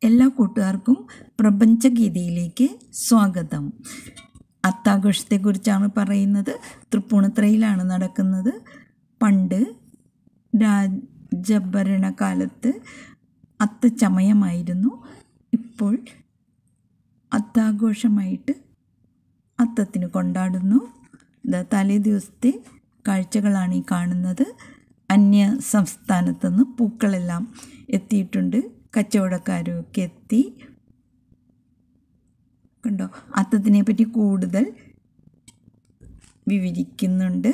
എല്ലാ കൂട്ടുകാർക്കും പ്രപഞ്ചഗീതയിലേക്ക് സ്വാഗതം അത്താഘോഷത്തെക്കുറിച്ചാണ് പറയുന്നത് തൃപ്പൂണിത്തറയിലാണ് നടക്കുന്നത് പണ്ട് രാജഭരണകാലത്ത് അത്തച്ചമയമായിരുന്നു ഇപ്പോൾ അത്താഘോഷമായിട്ട് അത്തത്തിന് കൊണ്ടാടുന്നു ദാ തലേ ദിവസത്തെ കാഴ്ചകളാണ് ഈ കാണുന്നത് അന്യ സംസ്ഥാനത്തു നിന്ന് പൂക്കളെല്ലാം എത്തിയിട്ടുണ്ട് കച്ചവടക്കാരും ഒക്കെ എത്തി കണ്ടോ അത്തത്തിനെ പറ്റി കൂടുതൽ വിവരിക്കുന്നുണ്ട്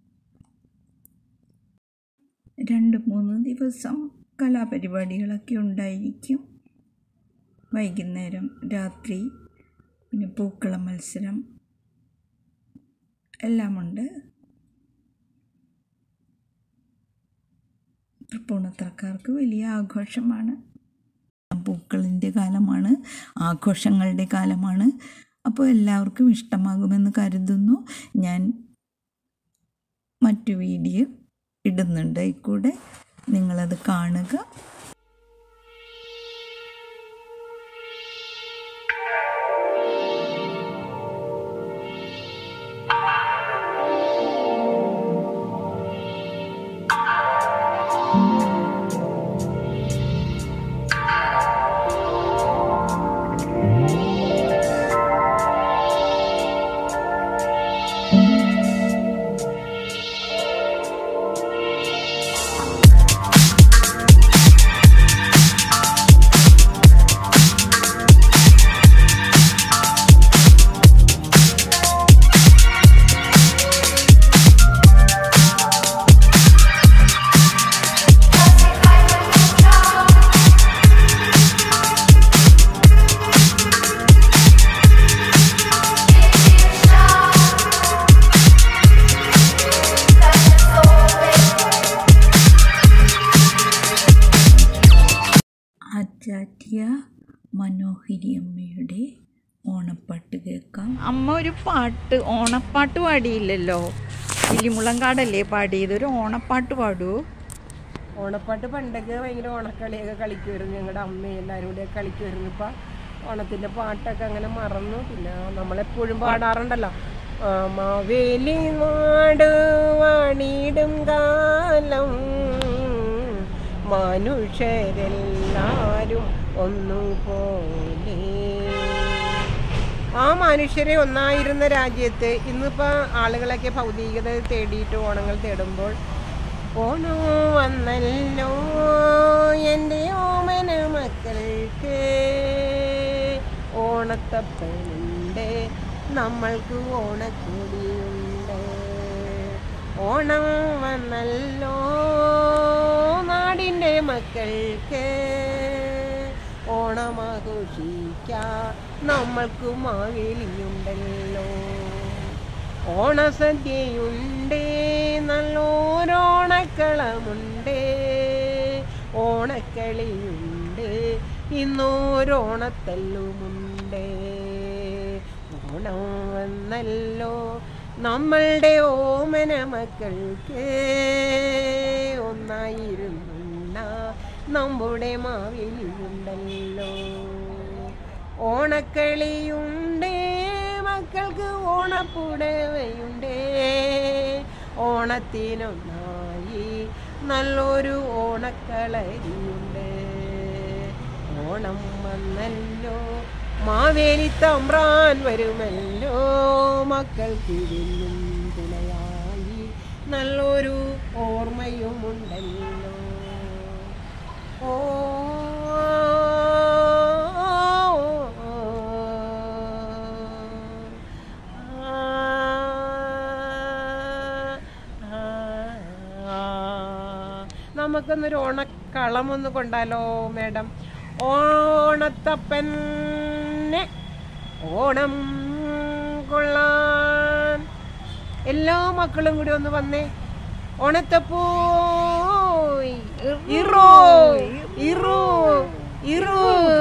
രണ്ട് മൂന്ന് ദിവസം കലാപരിപാടികളൊക്കെ ഉണ്ടായിരിക്കും വൈകുന്നേരം രാത്രി പിന്നെ പൂക്കള മത്സരം എല്ലാമുണ്ട് തൃപ്പൂണിത്തറക്കാർക്ക് വലിയ ആഘോഷമാണ് പൂക്കളിൻ്റെ കാലമാണ് ആഘോഷങ്ങളുടെ കാലമാണ് അപ്പോൾ എല്ലാവർക്കും ഇഷ്ടമാകുമെന്ന് കരുതുന്നു ഞാൻ മറ്റു വീഡിയോ ഇടുന്നുണ്ട് കൂടെ നിങ്ങളത് കാണുക ആചാര്യ മനോഹരി അമ്മയുടെ ഓണപ്പാട്ട് കേൾക്കാം അമ്മ ഒരു പാട്ട് ഓണപ്പാട്ട് പാടിയില്ലല്ലോ കിളിമുളങ്കാടല്ലേ പാടിയത് ഒരു ഓണപ്പാട്ട് പാടൂ ഓണപ്പാട്ട് പണ്ടൊക്കെ ഭയങ്കര ഓണക്കളിയൊക്കെ കളിക്കുമായിരുന്നു ഞങ്ങളുടെ അമ്മയും എല്ലാവരും കൂടെ കളിക്കുമായിരുന്നു ഇപ്പം ഓണത്തിൻ്റെ പാട്ടൊക്കെ അങ്ങനെ മറന്നു പിന്നെ നമ്മളെപ്പോഴും പാടാറുണ്ടല്ലോ ആ, മാവേലി നാട് വാണിടും കാലം മനുഷ്യരെല്ലാരും ഒന്നുപോലെ ആ മനുഷ്യരെ ഒന്നായിരുന്ന രാജ്യത്ത് ഇന്നിപ്പോൾ ആളുകളൊക്കെ ഭൗതികത തേടിയിട്ട് ഓണങ്ങൾ തേടുമ്പോൾ ഓണം വന്നല്ലോ എൻ്റെ ഓമന മക്കൾക്ക് ഓണത്തപ്പനുണ്ട് നമ്മൾക്ക് ഓണക്കൊടിയുണ്ട് ഓണം വന്നല്ലോ നാടിൻ്റെ മക്കൾക്ക് ഓണമാഘോഷിക്കാം നമ്മൾക്ക് മാവേലിയുണ്ടല്ലോ ഓണസദ്യയുണ്ട് നല്ലോരോണക്കളമുണ്ട് ഓണക്കളിയുണ്ട് ഇന്നോരോണത്തല്ലുമുണ്ട് ഓണം വന്നല്ലോ നമ്മളുടെ ഓമന മക്കൾക്ക് ഒന്നായിരുന്നുണ്ട നമ്മുടെ മാവേലിയുണ്ടല്ലോ ഓണക്കളിയുണ്ട് മക്കൾക്ക് ഓണപ്പുടവയുണ്ട് ഓണത്തിനൊന്നായി നല്ലൊരു ഓണക്കളരിയുണ്ട് ഓണം വന്നല്ലോ മാവേലി തമ്പ്രാൻ വരുമല്ലോ മക്കൾക്ക് ഇന്നും തുണയായി നല്ലൊരു ഓർമ്മയുമുണ്ടല്ലോ ഓ നമുക്കൊന്നൊരു ഓണക്കളം ഒന്ന് കൊണ്ടാലോ മേഡം ഓണത്തപ്പനെ ഓണം കൊള്ളാൻ എല്ലാ മക്കളും കൂടി ഒന്ന് വന്നേ ഓണത്തപ്പോയി ഇറോ ഇറോ ഇറോ